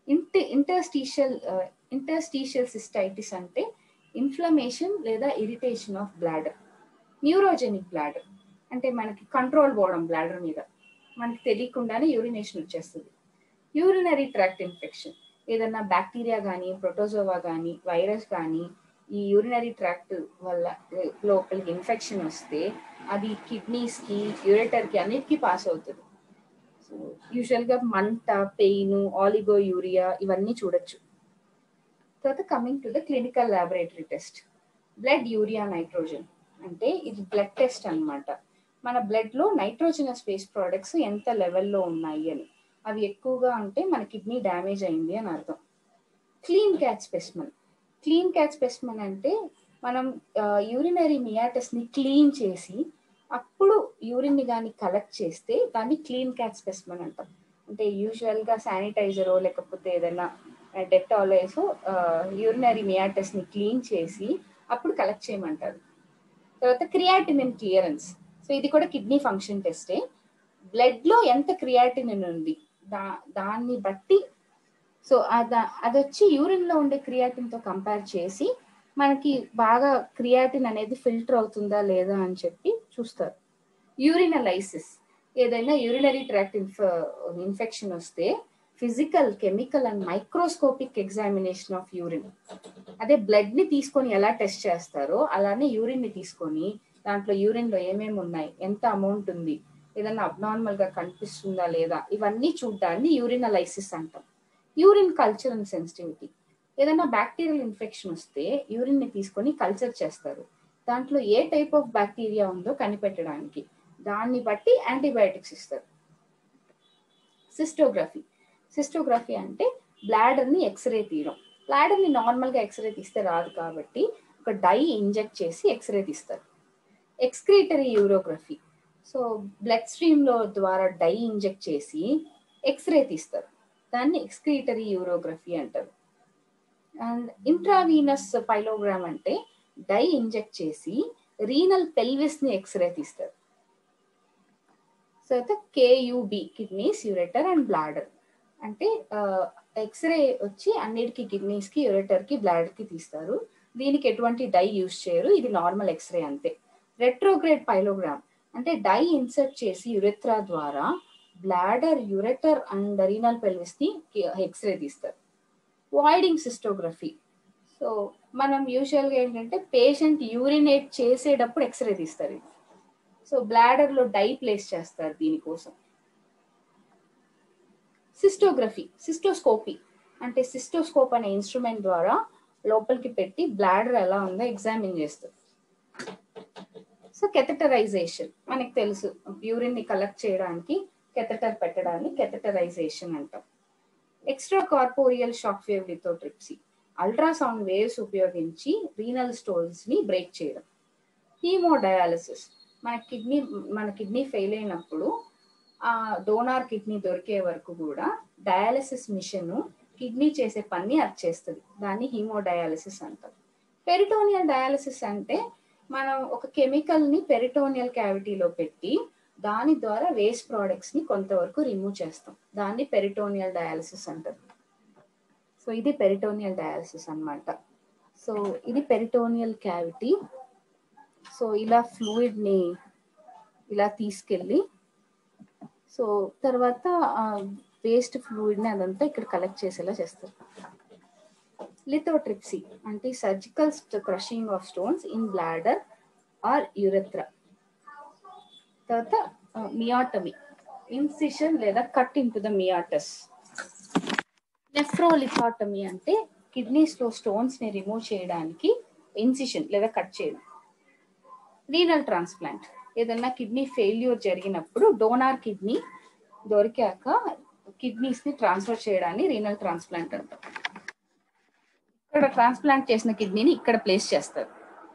ఇంటి ఇంటర్స్టీషియల్ ఇంటర్స్టీషియల్ సిస్టైటిస్ అంటే ఇన్ఫ్లమేషన్ లేదా irritation of bladder neurogenic bladder అంటే మనకి కంట్రోల్ పోవడం బ్లాడర్ మీద మనకి తెలియకుండానే యూరినేషన్ వచ్చేస్తుంది యూరినరీ ట్రాక్ట్ ఇన్ఫెక్షన్ ఏదన్నా బ్యాక్టీరియా కానీ ప్రోటోజోవా కానీ వైరస్ కానీ ఈ యూరినరీ ట్రాక్ట్ వల్ల లోపలికి ఇన్ఫెక్షన్ వస్తే అది కిడ్నీస్కి యూరేటర్కి అన్నిటికీ పాస్ అవుతుంది సో యూజువల్గా మంట పెయిన్ ఆలిగో యూరియా ఇవన్నీ చూడొచ్చు తర్వాత coming to the clinical laboratory test blood urea nitrogen అంటే ఇది బ్లడ్ టెస్ట్ అనమాట మన బ్లడ్ లో నైట్రోజనస్ వేస్ట్ ప్రోడక్ట్స్ ఎంత లెవెల్లో ఉన్నాయి అని అవి ఎక్కువగా ఉంటే మన కిడ్నీ డ్యామేజ్ అయింది అని అర్థం clean catch specimen clean catch specimen అంటే మనం యూరినరీ మియాటస్ ని క్లీన్ చేసి అప్పుడు యూరిన్ ని కానీ కలెక్ట్ చేస్తే దాన్ని క్లీన్ క్యాచ్ స్పెసిమన్ అంటాం అంటే యూజువల్ గా శానిటైజరో లేకపోతే ఏదైనా డెటాల్ వేసో యూరినరీ మియాటస్ ని క్లీన్ చేసి అప్పుడు కలెక్ట్ చేయమంటారు తర్వాత క్రియాటినిన్ క్లియరెన్స్ సో ఇది కూడా కిడ్నీ ఫంక్షన్ టెస్టే బ్లడ్ లో ఎంత క్రియాటినిన్ ఉంది దా దాన్ని బట్టి సో అది వచ్చి యూరిన్ లో ఉండే క్రియాటిన్ తో కంపేర్ చేసి మనకి బాగా క్రియాటిన్ అనేది ఫిల్టర్ అవుతుందా లేదా అని చెప్పి చూస్తారు యూరినలైసిస్ ఏదైనా యూరినరీ ట్రాక్ట్ ఇన్ఫ ఇన్ఫెక్షన్ వస్తే physical chemical and microscopic examination of urine అదే బ్లడ్ ని తీసుకొని ఎలా టెస్ట్ చేస్తారో అలానే యూరిన్ ని తీసుకొని దాంట్లో యూరిన్ లో ఏమేమి ఉన్నాయి ఎంత అమౌంట్ ఉంది ఏదైనా అబ్నార్మల్ గా కనిపిస్తుందా లేదా ఇవన్నీ చూడడాన్ని యూరినలైసిస్ అంటాం యూరిన్ కల్చర్ అండ్ సెన్సిటివిటీ ఏదైనా బ్యాక్టీరియల్ ఇన్ఫెక్షన్ వస్తే యూరిన్ ని తీసుకొని కల్చర్ చేస్తారు దాంట్లో ఏ టైప్ ఆఫ్ బ్యాక్టీరియా ఉందో కనిపెట్టడానికి దాన్ని బట్టి యాంటీబయాటిక్స్ ఇస్తారు సిస్టోగ్రఫీ సిస్టోగ్రఫీ అంటే బ్లాడర్ ని ఎక్స్రే తీయడం బ్లాడర్ ని నార్మల్ గా ఎక్స్రే తీస్తే రాదు కాబట్టి ఒక డై ఇంజెక్ట్ చేసి ఎక్స్రే తీస్తారు excretory urography so blood stream లో ద్వారా డై ఇంజెక్ట్ చేసి ఎక్స్రే తీస్తారు దాన్ని ఎక్స్క్రీటరీ యూరోగ్రఫీ అంటారు అండ్ ఇంట్రావీనస్ పైలోగ్రామ్ అంటే డై ఇంజెక్ట్ చేసి రీనల్ పెల్విస్ ని ఎక్స్రే తీస్తారు సో అయితే KUB kidneys ureter and bladder అంటే ఎక్స్రే వచ్చి అన్నిటికి కిడ్నీస్ కి యూరెటర్ కి బ్లాడర్ కి తీస్తారు దీనికి ఎటువంటి డై యూజ్ చేయరు ఇది నార్మల్ ఎక్స్రే అంతే రెట్రోగ్రేడ్ పైలోగ్రామ్ అంటే డై ఇన్సర్ట్ చేసి యురెత్రా ద్వారా bladder ureter and renal pelvis ని ఎక్స్రే తీస్తారు వాయిడింగ్ సిస్టోగ్రఫీ సో మనం యూజువల్గా ఏంటంటే పేషెంట్ యూరినేట్ చేసేటప్పుడు ఎక్స్రే తీస్తారు సో బ్లాడర్ లో డై ప్లేస్ చేస్తారు దీనికోసం సిస్టోగ్రఫీ సిస్టోస్కోపీ అంటే సిస్టోస్కోప్ అనే ఇన్స్ట్రుమెంట్ ద్వారా లోపలికి పెట్టి బ్లాడర్ ఎలా ఉందో ఎగ్జామిన్ చేస్తారు సో కెథటరైజేషన్ మనకి తెలుసు యూరిన్ ని కలెక్ట్ చేయడానికి కెథటర్ పెట్టడాన్ని కెథటరైజేషన్ అంటాం extracorporeal shock wave lithotripsy ultrasound waves ఉపయోగించి రీనల్ స్టోన్స్ ని బ్రేక్ చేయడం హీమోడయాలసిస్ మన కిడ్నీ మన కిడ్నీ ఫెయిల్ అయినప్పుడు ఆ డోనార్ కిడ్నీ దొరికే వరకు కూడా డయాలసిస్ మిషన్ కిడ్నీ చేసే పని అది చేస్తుంది దాన్ని హీమోడయాలసిస్ అంటారు పెరిటోనియల్ డయాలసిస్ అంటే మనం ఒక కెమికల్ ని పెరిటోనియల్ క్యావిటీలో పెట్టి దాని ద్వారా వేస్ట్ ప్రోడక్ట్స్ ని కొంతవరకు రిమూవ్ చేస్తాం దాన్ని పెరిటోనియల్ డయాలసిస్ అంటారు సో ఇది పెరిటోనియల్ డయాలసిస్ అనమాట సో ఇది పెరిటోనియల్ క్యావిటీ సో ఇలా ఫ్లూయిడ్ ని ఇలా తీసుకెళ్ళి సో తర్వాత వేస్ట్ ఫ్లూయిడ్ ని అదంతా ఇక్కడ కలెక్ట్ చేసేలా చేస్తారు లిథోట్రిప్సీ అంటే surgical crushing of stones in bladder or urethra తర్వాత మియాటమీ ఇన్సిషన్ లేదా cut into the meatus nephrolithotomy అంటే కిడ్నీస్ లో స్టోన్స్ ని రిమూవ్ చేయడానికి ఇన్సిషన్ లేదా కట్ చేయడం రీనల్ ట్రాన్స్ప్లాంట్ ఏదన్నా కిడ్నీ ఫెయిల్యూర్ జరిగినప్పుడు డోనార్ కిడ్నీ దొరికాక కిడ్నీస్ ని ట్రాన్స్ఫర్ చేయడాన్ని రీనల్ ట్రాన్స్ప్లాంట్ అంటారు ఇక్కడ ట్రాన్స్ప్లాంట్ చేసిన కిడ్నీని ఇక్కడ ప్లేస్ చేస్తారు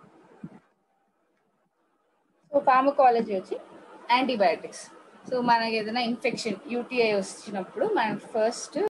సో ఫార్మకాలజీ వచ్చి యాంటీబయాటిక్స్ సో మనకి ఏదైనా ఇన్ఫెక్షన్ యూటీఐ వచ్చినప్పుడు మనకి ఫస్ట్